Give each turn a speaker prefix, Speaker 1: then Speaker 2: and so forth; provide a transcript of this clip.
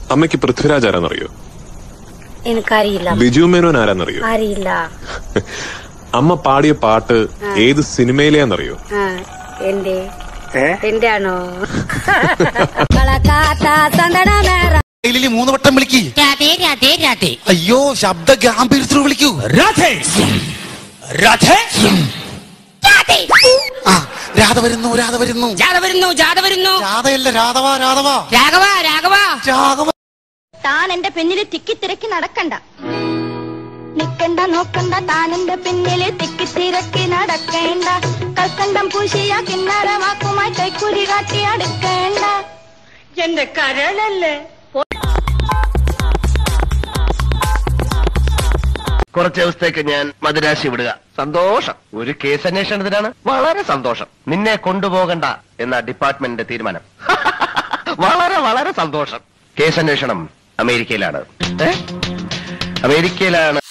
Speaker 1: അമ്മയ്ക്ക് പൃഥ്വിരാജ് ആരാന്നറിയോ
Speaker 2: എനിക്കറിയില്ല
Speaker 1: ബിജു മേനോൻ ആരാന്നറിയോ
Speaker 2: അറിയില്ല
Speaker 1: അമ്മ പാടിയ പാട്ട് ഏത് സിനിമയിലെയാന്നറിയോ
Speaker 2: ആ, എന്റെ
Speaker 3: ഏ
Speaker 2: എന്റെ ആണോ
Speaker 4: ഡെയിലി മൂന്ന് വട്ടം വിളിക്ക്
Speaker 5: രാധേ രാധേ രാധേ
Speaker 4: അയ്യോ ശബ്ദ ഗാംഭീര്യത്തിൽ വിളിക്കൂ
Speaker 5: രാധേ രാധേ
Speaker 4: ആ രാധ വരുന്നു രാധ വരുന്നു
Speaker 5: ജാഥ വരുന്നു ജാഥ വരുന്നു
Speaker 4: രാധയല്ല രാധവ രാധവ
Speaker 5: രാഘവ രാഘവ
Speaker 4: രാഘവ
Speaker 6: താൻ എന്റെ പിന്നില് തിക്കി തിരക്കി നടക്കണ്ട നിക്കണ്ട നോക്കണ്ട താൻ എന്റെ പിന്നില് തിക്കി തിരക്കി നടക്കേണ്ട കൽക്കണ്ടം പൂശിയ കിന്നരമാക്കുമായി കൈക്കുരി കാട്ടി അടുക്കേണ്ട
Speaker 2: എന്റെ കരളല്ലേ
Speaker 3: കുറച്ച് ദിവസത്തേക്ക് ഞാൻ മദുരാശി വിടുക സന്തോഷം ഒരു കേസ് അന്വേഷണത്തിനാണ് വളരെ സന്തോഷം നിന്നെ കൊണ്ടുപോകണ്ട എന്ന ഡിപ്പാർട്ട്മെന്റിന്റെ തീരുമാനം വളരെ വളരെ സന്തോഷം കേസ് അന്വേഷണം അമേരിക്കയിലാണ് ഏ? അമേരിക്കയിലാണ്